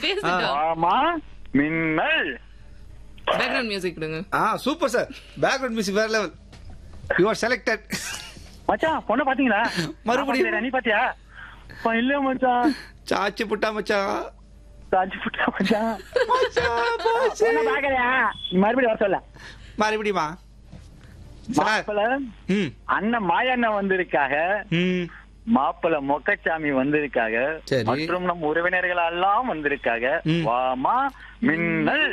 பேசிட்டோம் ஆமா மின்னல் பேக்ரவுண்ட் மியூசிக் கொடுங்க ஆ சூப்பர் சார் பேக்ரவுண்ட் மியூசிக் வேற லெவல் யூ ஆர் செலக்டட் மச்சான் பொண்ணை பாத்தீங்களா மறுபடியும். நான் பாத்தேன், நீ பாத்தியா அப்பா, இல்ல மச்சான் சாச்சி புட்டா மச்சான் சாஞ்சி புட்டா மச்சான் மச்சான், போச்சு. பொண்ணை பாக்கலையா நீ மறுபடியும் வர சொல்ல மறுபடியுமா சார் மாப்பிள ம் அண்ணன் மாயண்ணன் வந்திருக்காக ம் மாப்பிள மொக்கச்சாமி வந்திருக்காக சரி. மற்றும் நம் உறவினர்கள் எல்லாம் வந்திருக்காக ம். வாமா மின்னல்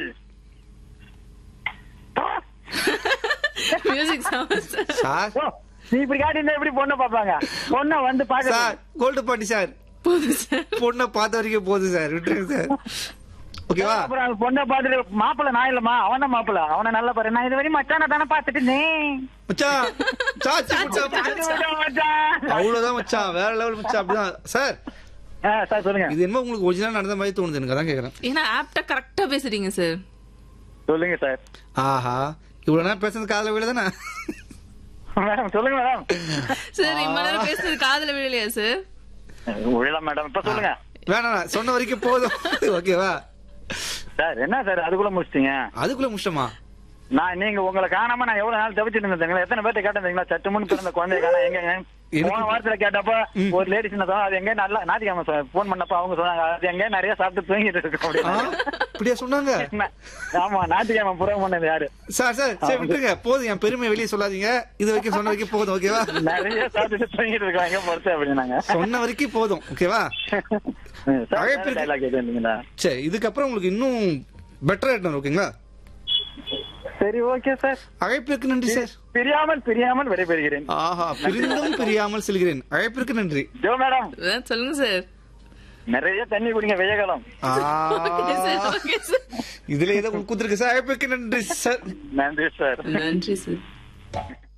மியூசிக் சவுண்ட் சார் ஓ, நீ இப்படி காட்டியிருந்தா எப்படி பொண்ணை பாப்பாங்க பொண்ணை வந்து பாக்க சார் கோல்டு பாண்டி சார் போதும் சார் பொண்ணை பார்த்த வரைக்கும் போதும் சார் விட்டுருங்க சார் ஓகேவா அப்புறம் அந்த பொண்ணை பார்த்துட்டு மாப்பிள நான் இல்லம்மா அவன மாப்பிள அவன நல்ல பாரு நான் இது வரையும் மச்சான தானே பாத்துட்டு இருந்தேன். மச்சான் சாச்சி புட்டா அது விட மச்சான். அவ்வளவுதான் மச்சான் வேற லெவல் மச்சான் அப்படிதான் சார் ஆ, சார் சொல்லுங்க இது என்னமோ உங்களுக்கு ஒரிஜினல் நடந்த மாதிரி தோணுது எனக்கு அதான் கேக்குறேன் ஏன்னா ஆப்டா கரெக்டா பேசுறீங்க சார் சொல்லுங்க சார் ஆஹா இவ்வளவு நேரம் பேசுறது காதல விழுதானே மேடம் சொல்லுங்க மேடம் சார் இவ்வளவு நேரம் பேசுறது காதுல விழலையா சார் உழல மேடம் இப்ப சொல்லுங்க வேணாம் சொன்ன வரைக்கும் போதும் ஓகேவா சார் என்ன சார் அதுக்குள்ள முடிச்சிட்டீங்க அதுக்குள்ள முஷ்டமா நான் நீங்க உங்களை காணாம நான் எவ்வளவு நாள் தவிச்சிட்டு இருந்தேன் எத்தனை பேர்ட்ட கேட்டீங்களா சட்டு முன்னு பிறந்த குழந்தைய காண எங்க எனக்கு- போன வாரத்துல கேட்டப்ப ம். ஒரு லேடிஸ் சொன்னா அது எங்க நல்லா ஞாயிற்றுக்கிழமை போன் பண்ணப்ப அவங்க சொன்னாங்க அது எங்க நிறைய சாப்பிட்டு தூங்கிட்டு இருக்கு ஆ, அப்படின்னு இப்படியா சொன்னாங்க என்ன? ஆமா ஞாயிற்றுக்கிழமை புறம் பண்ணது யாரு சார் சார் சரி விட்டுருங்க போதும் என் பெருமை வெளியே சொல்லாதீங்க இது வரைக்கும் சொன்ன வரைக்கும் போதும் ஓகேவா நிறைய சாப்பிட்டு தூங்கிட்டு இருக்காங்க பொறுத்து அப்படின்னாங்க சொன்ன வரைக்கும் போதும் ஓகேவா அழைப்பிற்கு- டைலாக் எதுவும் இல்லைங்களா சரி இதுக்கப்புறம் உங்களுக்கு இன்னும் பெட்டர் ஆயிட்டணும் ஓகேங்களா சரி ஓகே சார் அழைப்பிற்கு நன்றி சார் பிரியாமல் பிரியாமல் விடைபெறுகிறேன் ஆஹா பிரிந்தும் பிரியாமல் செல்கிறேன் அழைப்பிற்கு நன்றி ஜோ மேடம் ஆ, சொல்லுங்க சார் நிறைய தண்ணி குடிங்க வெய்ய காலம் ஆ, ஓகே சார் ஓகே சார் இதுல ஏதோ குத்துருக்கு சார் அழைப்பிற்கு நன்றி சார் நன்றி சார் நன்றி சார்